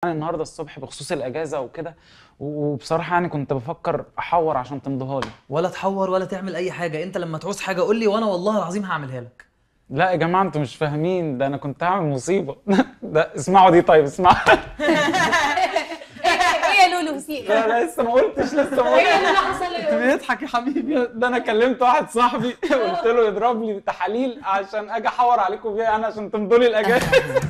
النهارده الصبح بخصوص الاجازه وكده و- وبصراحه يعني كنت بفكر احور عشان تمضيها لي ولا تحور ولا تعمل اي حاجه انت لما تعوز حاجه قول لي وانا والله العظيم هعملها لك لا يا جماعه انتوا مش فاهمين ده انا كنت هعمل مصيبه ده اسمعوا دي طيب اسمعوا ايه يا لولو في ايه؟ لا لا لسه ما قلتش لسه ما ايه قلتش اللي حصل ايه؟ بيضحك يا حبيبي ده انا كلمت واحد صاحبي قلت له يضرب لي تحاليل عشان اجي احور عليكم بيها انا عشان تمضوا لي الاجازه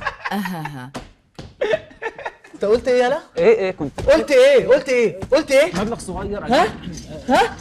انت قلت ايه يالا ايه ايه كنت قلت ايه قلت ايه قلت ايه مبلغ صغير ها ها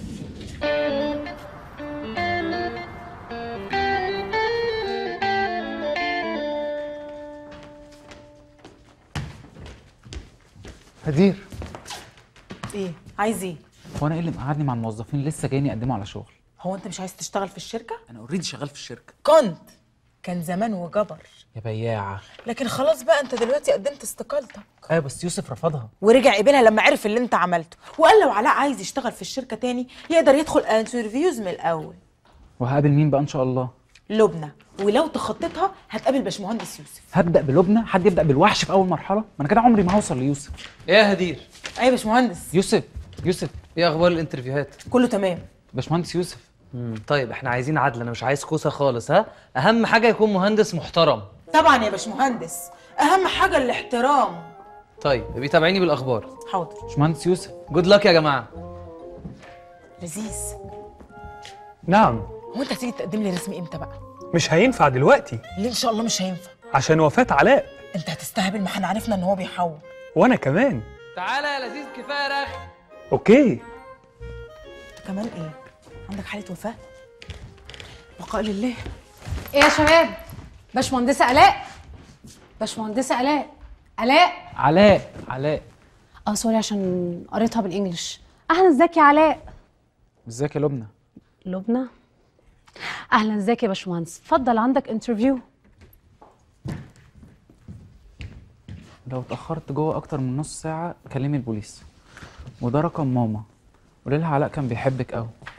هدير ايه عايز ايه هو انا ايه اللي مقعدني مع الموظفين لسه جايين يقدموا على شغل هو انت مش عايز تشتغل في الشركه انا اوريدي شغال في الشركه كنت كان زمان وجبر يا بياعه لكن خلاص بقى انت دلوقتي قدمت استقالتك ايوه بس يوسف رفضها ورجع قبلها لما عرف اللي انت عملته وقال لو علاء عايز يشتغل في الشركه تاني يقدر يدخل انترفيوز من الاول وهقابل مين بقى ان شاء الله لبنى ولو تخطيتها هتقابل باشمهندس يوسف هبدا بلبنى حد يبدا بالوحش في اول مرحله ما انا كده عمري ما هوصل ليوسف ايه يا هدير ايه يا باشمهندس يوسف يوسف ايه اخبار الانترفيوهات كله تمام باشمهندس يوسف مم. طيب احنا عايزين عدل انا مش عايز كوسه خالص ها اهم حاجه يكون مهندس محترم طبعا يا باشمهندس اهم حاجه الاحترام طيب ابقي تابعيني بالاخبار حاضر باشمهندس يوسف جود لك يا جماعه لذيذ نعم هو انت هتيجي تقدم لي رسمي امتى بقى مش هينفع دلوقتي ليه ان شاء الله مش هينفع عشان وفاة علاء انت هتستهبل ما احنا عرفنا ان هو بيحور وانا كمان تعالى يا لذيذ كفايه رخ اوكي انت كمان ايه عندك حاله وفاه بقاء لله ايه يا شباب؟ باشمهندسة آلاء باشمهندسة آلاء آلاء علاء علاء اه سوري عشان قريتها بالانجلش اهلا ازيك يا علاء ازيك يا لبنى لبنى اهلا ازيك يا باشمهندس اتفضل عندك انترفيو لو اتاخرت جوه اكتر من نص ساعه كلمي البوليس وده رقم ماما قولي لها علاء كان بيحبك قوي